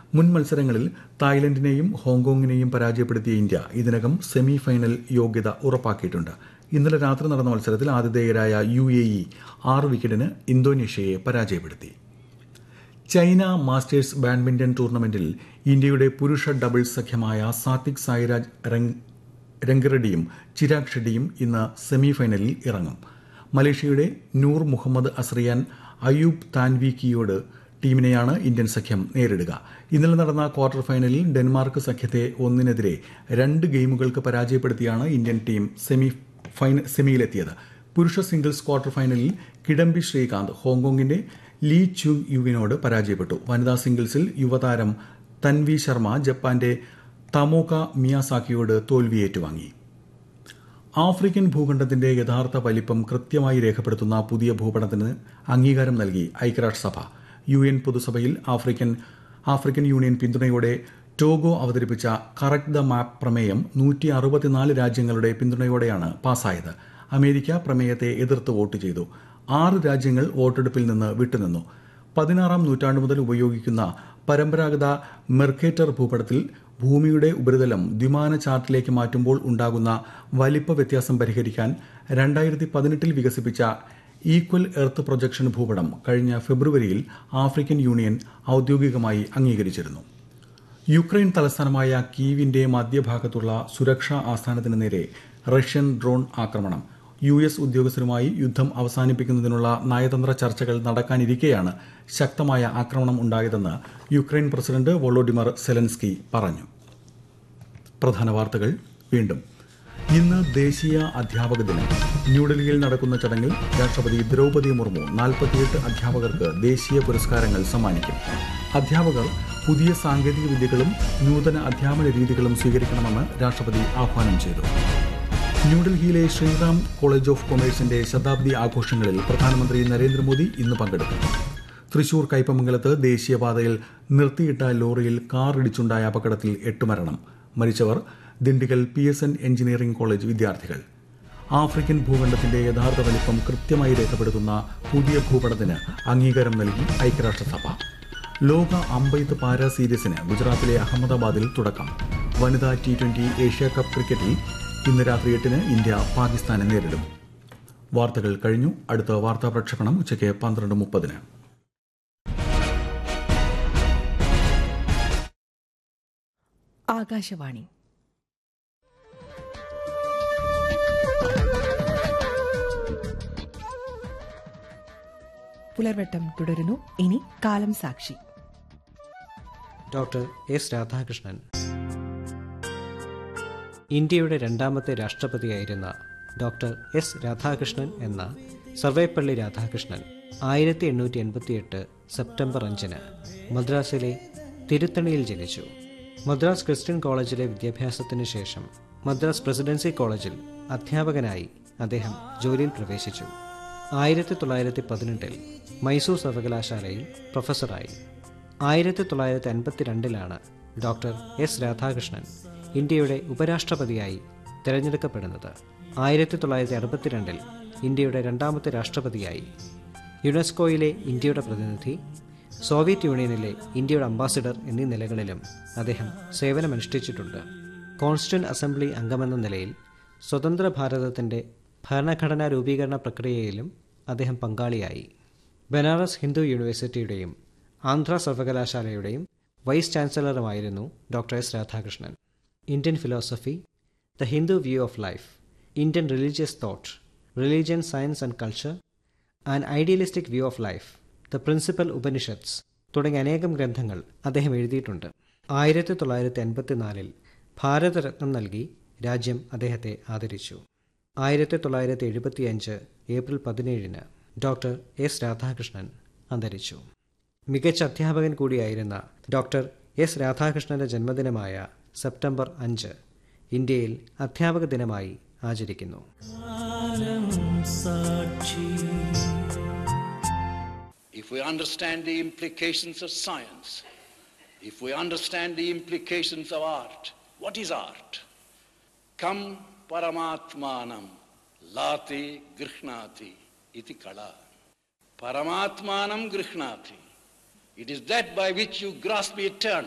മുൻ മത്സരങ്ങളിൽ തായ്ലൻഡിനെയും ഹോങ്കോങ്ങിനെയും പരാജയപ്പെടുത്തിയ ഇന്ത്യ ഇതിനകം സെമി ഫൈനൽ യോഗ്യത ഉറപ്പാക്കിയിട്ടുണ്ട് ഇന്നലെ രാത്രി നടന്ന മത്സരത്തിൽ ആതിഥേയരായ യു എ ഇ ആറ് വിക്കറ്റിന് ഇന്തോനേഷ്യയെ പരാജയപ്പെടുത്തി ചൈന മാസ്റ്റേഴ്സ് ബാഡ്മിന്റൺ ടൂർണമെന്റിൽ ഇന്ത്യയുടെ പുരുഷ ഡബിൾസ് സഖ്യമായ സാത്വിക് സായിരാജ് രംഗറെഡ്ഡിയും ചിരാഗ് ഷെഡ്ഡിയും ഇന്ന് സെമിഫൈനലിൽ ഇറങ്ങും മലേഷ്യയുടെ നൂർ മുഹമ്മദ് അസ്രിയാൻ അയൂബ് താൻവിക്കിയോട് ടീമിനെയാണ് ഇന്ത്യൻ സഖ്യം നേരിടുക ഇന്നലെ നടന്ന ക്വാർട്ടർ ഫൈനലിൽ ഡെൻമാർക്ക് സഖ്യത്തെ ഒന്നിനെതിരെ രണ്ട് ഗെയിമുകൾക്ക് പരാജയപ്പെടുത്തിയാണ് ഇന്ത്യൻ ടീം സെമി സെമിയിലെത്തിയത് പുരുഷ സിംഗിൾസ് ക്വാർട്ടർ ഫൈനലിൽ കിഡംബി ശ്രീകാന്ത് ഹോങ്കോങ്ങിന്റെ ലീ ചുങ് യുവിനോട് പരാജയപ്പെട്ടു വനിതാ സിംഗിൾസിൽ യുവതാരം തൻവി ശർമ്മ ജപ്പാന്റെ തമോക മിയാസാക്കിയോട് തോൽവി ഏറ്റുവാങ്ങി ആഫ്രിക്കൻ ഭൂഖണ്ഡത്തിന്റെ യഥാർത്ഥ വലിപ്പം കൃത്യമായി രേഖപ്പെടുത്തുന്ന പുതിയ ഭൂപടത്തിന് അംഗീകാരം നൽകി ഐക്യരാഷ്ട്രസഭ യു എൻ പൊതുസഭയിൽ ആഫ്രിക്കൻ ആഫ്രിക്കൻ യൂണിയൻ പിന്തുണയോടെ ടോഗോ അവതരിപ്പിച്ച കറക്റ്റ് ദ മാപ്പ് പ്രമേയം നൂറ്റി അറുപത്തിനാല് രാജ്യങ്ങളുടെ പിന്തുണയോടെയാണ് പാസായത് അമേരിക്ക പ്രമേയത്തെ എതിർത്ത് വോട്ട് ചെയ്തു ആറ് രാജ്യങ്ങൾ വോട്ടെടുപ്പിൽ നിന്ന് വിട്ടുനിന്നു പതിനാറാം നൂറ്റാണ്ട് മുതൽ ഉപയോഗിക്കുന്ന പരമ്പരാഗത മെർക്കേറ്റർ ഭൂപടത്തിൽ ഭൂമിയുടെ ഉപരിതലം ദ്വിമാന ചാർട്ടിലേക്ക് മാറ്റുമ്പോൾ ഉണ്ടാകുന്ന വലിപ്പ വ്യത്യാസം പരിഹരിക്കാൻ രണ്ടായിരത്തി പതിനെട്ടിൽ വികസിപ്പിച്ച ഈക്വൽ എർത്ത് പ്രൊജക്ഷൻ ഭൂപടം കഴിഞ്ഞ ഫെബ്രുവരിയിൽ ആഫ്രിക്കൻ യൂണിയൻ ഔദ്യോഗികമായി അംഗീകരിച്ചിരുന്നു യുക്രൈൻ തലസ്ഥാനമായ കീവിന്റെ മധ്യഭാഗത്തുള്ള സുരക്ഷാ ആസ്ഥാനത്തിന് നേരെ റഷ്യൻ ഡ്രോൺ ആക്രമണം യു എസ് ഉദ്യോഗസ്ഥരുമായി യുദ്ധം അവസാനിപ്പിക്കുന്നതിനുള്ള നയതന്ത്ര ചർച്ചകൾ നടക്കാനിരിക്കെയാണ് ശക്തമായ ആക്രമണം ഉണ്ടായതെന്ന് യുക്രൈൻ പ്രസിഡന്റ് വൊളോഡിമർ സെലൻസ്കി പറഞ്ഞു പ്രധാന വാർത്തകൾ വീണ്ടും ഇന്ന് ദേശീയ അധ്യാപക ദിനം ന്യൂഡൽഹിയിൽ നടക്കുന്ന ചടങ്ങിൽ രാഷ്ട്രപതി ദ്രൗപദി മുർമു നാൽപ്പത്തിയെട്ട് അധ്യാപകർക്ക് ദേശീയ പുരസ്കാരങ്ങൾ സമ്മാനിക്കും അധ്യാപകർ പുതിയ സാങ്കേതിക വിദ്യകളും നൂതന അധ്യാപന രീതികളും സ്വീകരിക്കണമെന്ന് രാഷ്ട്രപതി ആഹ്വാനം ചെയ്തു ന്യൂഡൽഹിയിലെ ശ്രീറാം കോളേജ് ഓഫ് കൊമേഴ്സിന്റെ ശതാബ്ദി ആഘോഷങ്ങളിൽ പ്രധാനമന്ത്രി നരേന്ദ്രമോദി ഇന്ന് പങ്കെടുക്കും തൃശൂർ കയ്പമംഗലത്ത് ദേശീയപാതയിൽ നിർത്തിയിട്ട ലോറിയിൽ കാർ ഇടിച്ചുണ്ടായ അപകടത്തിൽ എട്ട് മരണം മരിച്ചവർ Dindigul P S N engineering college വിദ്യാർത്ഥികൾ ആഫ്രിക്കൻ ഭൂഖണ്ഡത്തിന്റെ യഥാർത്ഥ വലിപ്പം കൃത്യമായി രേഖപ്പെടുത്തുന്ന പുതിയ ഭൂപടത്തിന് അംഗീകാരം നൽകി ഐക്യരാഷ്ട്രസഭ ലോക അമ്പെയ്ത്ത് പാരാ സീരീസിന് ഗുജറാത്തിലെ അഹമ്മദാബാദിൽ തുടക്കം വനിതാ ടി ട്വന്റി ഏഷ്യ കപ്പ് ക്രിക്കറ്റിൽ ഇന്ന് രാത്രി എട്ടിന് ഇന്ത്യ പാകിസ്ഥാനെ നേരിടും വാർത്തകൾ കഴിഞ്ഞു അടുത്ത വാർത്താ പ്രക്ഷേപണം ഉച്ചയ്ക്ക് പന്ത്രണ്ട് മുപ്പതിന് ആകാശവാണി പുലർവട്ടം തുടരുന്നു ഇനി കാലം സാക്ഷി ഡോക്ടർ എസ് രാധാകൃഷ്ണൻ ഇന്ത്യയുടെ രണ്ടാമത്തെ രാഷ്ട്രപതിയായിരുന്ന ഡോക്ടർ എസ് രാധാകൃഷ്ണൻ എന്ന സർവേപ്പള്ളി രാധാകൃഷ്ണൻ ആയിരത്തി എണ്ണൂറ്റി എൺപത്തിയെട്ട് സെപ്റ്റംബർ അഞ്ചിന് മദ്രാസിലെ തിരുത്തണിയിൽ ജനിച്ചു മദ്രാസ് ക്രിസ്ത്യൻ കോളേജിലെ വിദ്യാഭ്യാസത്തിന് ശേഷം മദ്രാസ് പ്രസിഡൻസി കോളേജിൽ അധ്യാപകനായി അദ്ദേഹം ജോലിയിൽ പ്രവേശിച്ചു ആയിരത്തി തൊള്ളായിരത്തി പതിനെട്ടിൽ മൈസൂർ സർവകലാശാലയിൽ പ്രൊഫസറായി ആയിരത്തി തൊള്ളായിരത്തി അൻപത്തിരണ്ടിലാണ് ഡോക്ടർ എസ് രാധാകൃഷ്ണൻ ഇന്ത്യയുടെ ഉപരാഷ്ട്രപതിയായി തിരഞ്ഞെടുക്കപ്പെടുന്നത് ആയിരത്തി തൊള്ളായിരത്തി അറുപത്തിരണ്ടിൽ ഇന്ത്യയുടെ രണ്ടാമത്തെ രാഷ്ട്രപതിയായി യുനെസ്കോയിലെ ഇന്ത്യയുടെ പ്രതിനിധി സോവിയറ്റ് യൂണിയനിലെ ഇന്ത്യയുടെ അംബാസിഡർ എന്നീ നിലകളിലും അദ്ദേഹം സേവനമനുഷ്ഠിച്ചിട്ടുണ്ട് കോൺസ്റ്റിറ്റ്യൂന്റ് അസംബ്ലി അംഗമെന്ന നിലയിൽ സ്വതന്ത്ര ഭാരതത്തിൻ്റെ ഭരണഘടനാ രൂപീകരണ പ്രക്രിയയിലും അദ്ദേഹം പങ്കാളിയായി ബനാറസ് ഹിന്ദു യൂണിവേഴ്സിറ്റിയുടെയും ആന്ധ്ര സർവകലാശാലയുടെയും വൈസ് ചാൻസലറുമായിരുന്നു doctor S Radhakrishnan Indian philosophy the Hindu view of life Indian religious thought religion science and culture and idealistic view of life the principal Upanishads തുടങ്ങിയ അനേകം ഗ്രന്ഥങ്ങൾ അദ്ദേഹം എഴുതിയിട്ടുണ്ട് ആയിരത്തി തൊള്ളായിരത്തി എൺപത്തിനാലിൽ ഭാരതരത്നം നൽകി രാജ്യം അദ്ദേഹത്തെ ആദരിച്ചു ആയിരത്തി തൊള്ളായിരത്തി എഴുപത്തിയഞ്ച് ഏപ്രിൽ പതിനേഴിന് ഡോക്ടർ എസ് രാധാകൃഷ്ണൻ അന്തരിച്ചു മികച്ച അധ്യാപകൻ കൂടിയായിരുന്ന ഡോക്ടർ എസ് രാധാകൃഷ്ണന്റെ ജന്മദിനമായ സെപ്റ്റംബർ അഞ്ച് ഇന്ത്യയിൽ അധ്യാപക ദിനമായി ആചരിക്കുന്നു If we understand the implications of science, if we understand the implications of art, what is art? Kam paramatmanam lati grihnati iti kala. Paramatmanam grihnati. It is that by which you grasp eternal.